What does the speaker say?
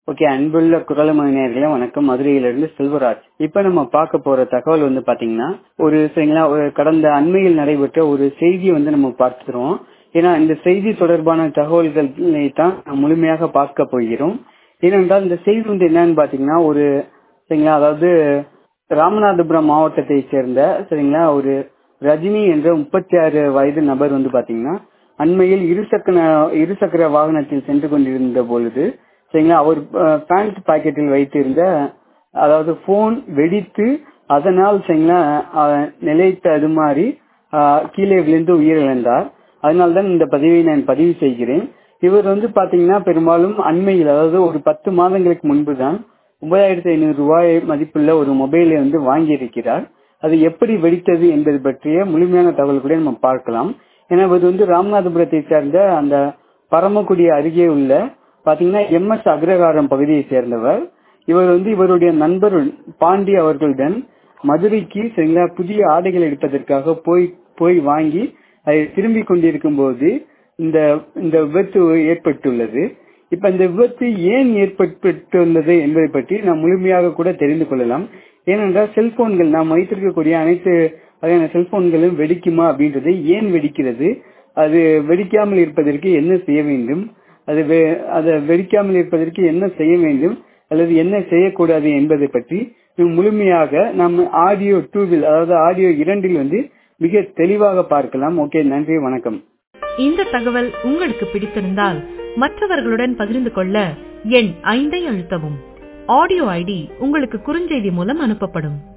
okay அன்புள்ள குரலமணி நேர்களே வணக்கம் மதுரையிலிருந்து செல்வராஜ் இப்ப நம்ம பார்க்க போற தகவல் வந்து பாத்தீங்கன்னா ஒரு சரிங்களா ஒரு கடந்த அண்மையில் நடைபெற்ற ஒரு செய்தியை வந்து நம்ம பார்க்கிறோம் ஏன்னா இந்த செய்தி தொடர்பான தகவல்களை தான் நாம் முழுமையாக பார்க்க போகிறோம் ஏனென்றால் இந்த செய்தி வந்து என்னன்னு பாத்தீங்கன்னா ஒரு சரிங்களா அதாவது ராமநாதபுரம் மாவட்டத்தை சேர்ந்த சரிங்களா ஒரு ரஜினி என்ற முப்பத்தி ஆறு வயது நபர் வந்து பாத்தீங்கன்னா அண்மையில் இருசக்கர இருசக்கர வாகனத்தில் சென்று கொண்டிருந்த பொழுது சரிங்களா அவர் பேண்ட் பாக்கெட்டில் வைத்திருந்த அதாவது போன் வெடித்து அதனால் சரிங்களா நிலைத்த அது மாதிரி கீழே விழுந்து உயிரிழந்தார் அதனால்தான் இந்த பதிவை நான் பதிவு செய்கிறேன் இவர் வந்து பாத்தீங்கன்னா பெரும்பாலும் அண்மையில் அதாவது ஒரு பத்து மாதங்களுக்கு முன்பு தான் ஒன்பதாயிரத்தி ஐநூறு ரூபாய் மதிப்புள்ள ஒரு மொபைலை வந்து வாங்கியிருக்கிறார் அது எப்படி வெடித்தது என்பது பற்றிய முழுமையான தகவல் கூட நம்ம பார்க்கலாம் ஏன்னா இது வந்து ராமநாதபுரத்தை சேர்ந்த அந்த பரமக்குடி அருகே உள்ள பாத்தீங்கன்னா எம் எஸ் அக்ரகாரம் பகுதியை சேர்ந்தவர் இவர் வந்து இவருடைய நண்பர் பாண்டி அவர்களுடன் மதுரைக்கு சரிங்களா புதிய ஆடைகள் எடுப்பதற்காக போய் போய் வாங்கி அதை திரும்பி கொண்டிருக்கும் போது இந்த இந்த விபத்து ஏற்பட்டுள்ளது இப்ப இந்த விபத்து ஏன் ஏற்பட்டுள்ளது என்பதை பற்றி நாம் முழுமையாக கூட தெரிந்து கொள்ளலாம் ஏனென்றால் செல்போன்கள் நாம் வைத்திருக்கக்கூடிய அனைத்து வகையான செல்போன்களும் வெடிக்குமா அப்படின்றது ஏன் வெடிக்கிறது அது வெடிக்காமல் இருப்பதற்கு என்ன செய்ய வேண்டும் அது அதை வெடிக்காமல் இருப்பதற்கு என்ன செய்ய வேண்டும் அல்லது என்ன செய்யக்கூடாது என்பதை பற்றி முழுமையாக நம்ம ஆடியோ டூவில் அதாவது ஆடியோ இரண்டில் வந்து மிக தெளிவாக பார்க்கலாம் ஓகே நன்றி வணக்கம் இந்த தகவல் உங்களுக்கு பிடித்திருந்தால் மற்றவர்களுடன் பகிர்ந்து கொள்ள எண் ஐந்தை அழுத்தவும் ஆடியோ ஐடி உங்களுக்கு குறுஞ்செய்தி மூலம் அனுப்பப்படும்